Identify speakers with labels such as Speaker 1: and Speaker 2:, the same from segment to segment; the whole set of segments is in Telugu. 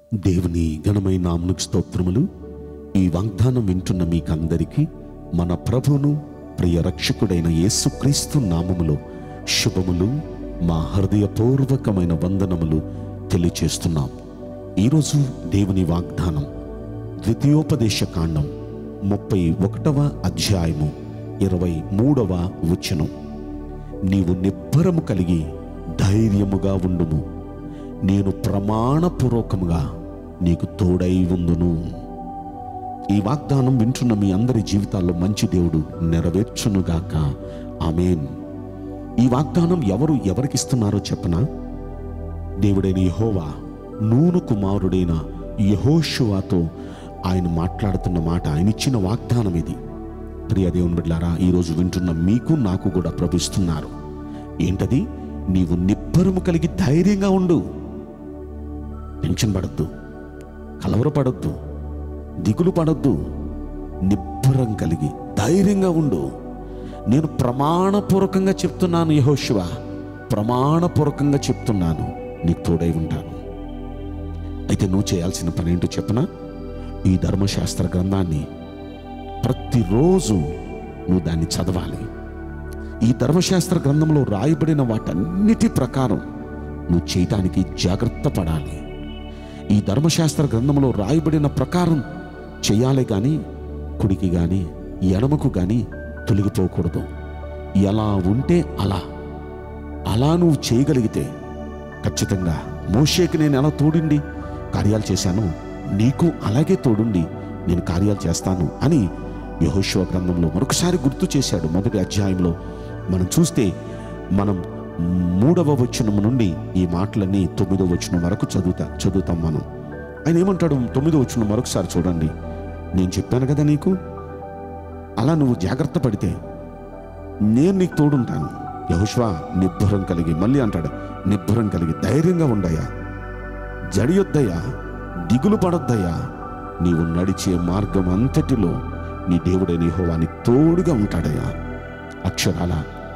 Speaker 1: దేవుని ఘనమైన నామమునకు స్తోత్రములు ఈ వాగ్దానం వింటున్న మీకందరికీ మన ప్రభువును ప్రియ రక్షకుడైన యేసుక్రీస్తు నామములో శుభములు మా హృదయపూర్వకమైన వందనములు తెలియచేస్తున్నాం ఈరోజు దేవుని వాగ్దానం ద్వితీయోపదేశ కాండం ముప్పై ఒకటవ అధ్యాయము ఇరవై మూడవ వచనం నీవు నిబ్బరము కలిగి ధైర్యముగా ఉండుము నేను ప్రమాణపూర్వకముగా నీకు తోడై ఉందును ఈ వాగ్దానం వింటున్న మీ అందరి జీవితాల్లో మంచి దేవుడు నెరవేర్చునుగాక ఆమెన్ ఈ వాగ్దానం ఎవరు ఎవరికిస్తున్నారో చెప్పనా దేవుడైన యహోవా నూను కుమారుడైన యహోషువాతో ఆయన మాట్లాడుతున్న మాట ఆయన ఇచ్చిన వాగ్దానం ఇది ప్రియ దేవుని బిడ్డలారా ఈరోజు వింటున్న మీకు నాకు కూడా ప్రభిస్తున్నారు ఏంటది నీవు నిబ్బరము కలిగి ధైర్యంగా ఉండు టెన్షన్ పడద్దు కలవరపడద్దు దిగులు పడద్దు నిబ్బరం కలిగి ధైర్యంగా ఉండు నేను ప్రమాణపూర్వకంగా చెప్తున్నాను యహోశివ ప్రమాణపూర్వకంగా చెప్తున్నాను నీకు తోడై ఉంటాను అయితే నువ్వు చేయాల్సిన పని ఏంటో చెప్పనా ఈ ధర్మశాస్త్ర గ్రంథాన్ని ప్రతిరోజు నువ్వు దాన్ని చదవాలి ఈ ధర్మశాస్త్ర గ్రంథంలో రాయబడిన వాటన్నిటి ప్రకారం నువ్వు చేయటానికి జాగ్రత్త పడాలి ఈ ధర్మశాస్త్ర గ్రంథంలో రాయబడిన ప్రకారం చేయాలి కానీ కుడికి కానీ ఎడమకు కానీ తొలగిపోకూడదు ఎలా ఉంటే అలా అలా నువ్వు చేయగలిగితే ఖచ్చితంగా మోషేకి నేను ఎలా తోడుండి కార్యాలు చేశాను నీకు అలాగే తోడుండి నేను కార్యాలు చేస్తాను అని యహోశివ గ్రంథంలో మరొకసారి గుర్తు చేశాడు మొదటి అధ్యాయంలో మనం చూస్తే మనం మూడవ వచనం నుండి ఈ మాటలన్నీ తొమ్మిదవ వచనం వరకు చదువుతా చదువుతాం మనం ఆయన ఏమంటాడు తొమ్మిదో వచనం మరొకసారి చూడండి నేను చెప్పాను కదా నీకు అలా నువ్వు జాగ్రత్త పడితే నేను నీకు తోడుంటాను యహోష్వా నిబ్బరం కలిగి మళ్ళీ అంటాడు నిబ్బరం కలిగి ధైర్యంగా ఉండయా జడియొద్దయ్యా దిగులు పడొద్దయ్యా నీవు నడిచే మార్గం అంతటిలో నీ దేవుడైన యెహోవాని తోడుగా ఉంటాడయ్యా అక్షరాల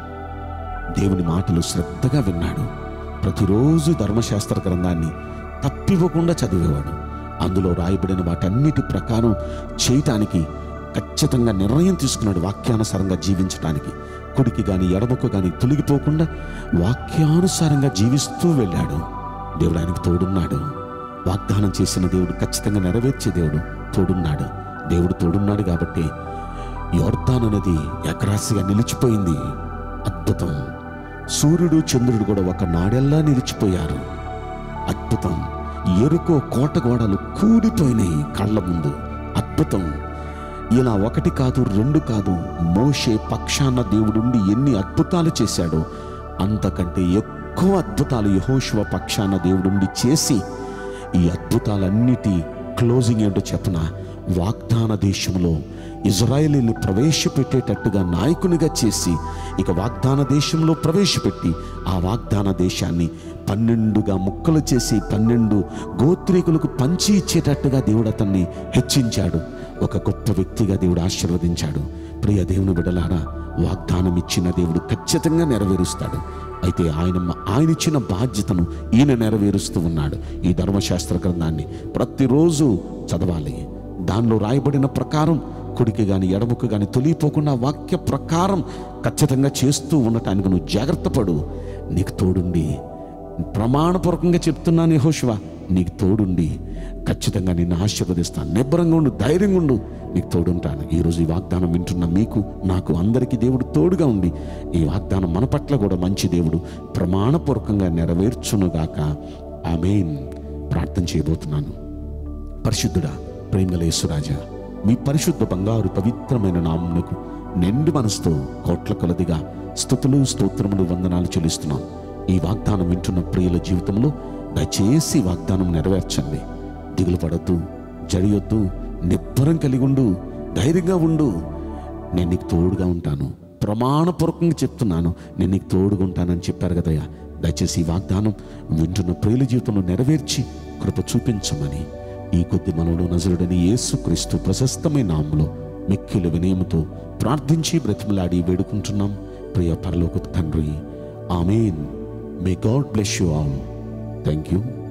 Speaker 1: దేవుని మాటలు శ్రద్ధగా విన్నాడు ప్రతిరోజు ధర్మశాస్త్ర గ్రంథాన్ని తప్పివ్వకుండా చదివేవాడు అందులో రాయబడిన వాటన్నిటి ప్రకారం చేయటానికి ఖచ్చితంగా నిర్ణయం తీసుకున్నాడు వాక్యానుసారంగా జీవించడానికి కుడికి కానీ ఎడమకు కానీ తొలగిపోకుండా వాక్యానుసారంగా జీవిస్తూ వెళ్ళాడు దేవుడు ఆయనకు తోడున్నాడు వాగ్దానం చేసిన దేవుడు ఖచ్చితంగా నెరవేర్చే దేవుడు తోడున్నాడు దేవుడు తోడున్నాడు కాబట్టి యోర్దాన్ అనేది ఎకరాసిగా నిలిచిపోయింది అద్భుతం సూర్యుడు చంద్రుడు కూడా ఒక నాడెల్లా నిలిచిపోయారు అద్భుతం ఎరుకో కోట గోడలు కూడిపోయినాయి కళ్ళ ముందు అద్భుతం ఇలా ఒకటి కాదు రెండు కాదు మోషే పక్షాన దేవుడుండి ఎన్ని అద్భుతాలు చేశాడో అంతకంటే ఎక్కువ అద్భుతాలు యహోశివ పక్షాన దేవుడుండి చేసి ఈ అద్భుతాలన్నిటి క్లోజింగ్ ఏంటో చెప్పన వాగ్దాన దేశంలో ఇజ్రాయేలీని ప్రవేశపెట్టేటట్టుగా నాయకునిగా చేసి ఇక వాగ్దాన దేశంలో ప్రవేశపెట్టి ఆ వాగ్దాన దేశాన్ని పన్నెండుగా ముక్కలు చేసి పన్నెండు గోత్రీకులకు పంచి ఇచ్చేటట్టుగా దేవుడు అతన్ని హెచ్చించాడు ఒక గొప్ప వ్యక్తిగా దేవుడు ఆశీర్వదించాడు ప్రియ దేవుని బిడలారా వాగ్దానం ఇచ్చిన దేవుడు ఖచ్చితంగా నెరవేరుస్తాడు అయితే ఆయన ఆయన ఇచ్చిన బాధ్యతను ఈయన నెరవేరుస్తూ ఉన్నాడు ఈ ధర్మశాస్త్ర గ్రంథాన్ని ప్రతిరోజు చదవాలి దానిలో రాయబడిన ప్రకారం కుడికి కానీ ఎడమకు కానీ తొలిగిపోకుండా వాక్య ప్రకారం ఖచ్చితంగా చేస్తూ ఉండటానికి నువ్వు జాగ్రత్త పడు నీకు తోడుండి ప్రమాణపూర్వకంగా చెప్తున్నాను యెహోషువ నీకు తోడుండి ఖచ్చితంగా నిన్ను ఆశీర్వదిస్తాను నిబ్బరంగా ఉండు ధైర్యంగా ఉండు నీకు తోడుంటాను ఈరోజు ఈ వాగ్దానం వింటున్న మీకు నాకు అందరికీ దేవుడు తోడుగా ఉండి ఈ వాగ్దానం మన పట్ల కూడా మంచి దేవుడు ప్రమాణపూర్వకంగా నెరవేర్చునుగాక ఆమెన్ ప్రార్థన చేయబోతున్నాను పరిశుద్ధుడా ప్రేమల యేసురాజా మీ పరిశుద్ధ బంగారు పవిత్రమైన నామునకు నిండు మనసుతో కోట్ల కొలదిగా స్థుతులు స్తోత్రములు వందనాలు చెల్లిస్తున్నాం ఈ వాగ్దానం వింటున్న ప్రియుల జీవితంలో దయచేసి ఈ వాగ్దానం నెరవేర్చండి దిగులు పడొద్దు జడియొద్దు నిబ్బరం కలిగి ఉండు ధైర్యంగా ఉండు నేను నీకు తోడుగా ఉంటాను ప్రమాణపూర్వకంగా చెప్తున్నాను నేను నీకు తోడుగా ఉంటానని చెప్పారు కదయ్యా దయచేసి ఈ వాగ్దానం వింటున్న ప్రియుల జీవితంలో నెరవేర్చి కృప చూపించమని ఈ కొద్ది మనలో నజరుడని యేసుక్రీస్తు ప్రశస్తమైన నామములో మిక్కిలి వినయముతో ప్రార్థించి బ్రతిమలాడి వేడుకుంటున్నాం ప్రియ పరలోక తండ్రి amen may God bless you all thank you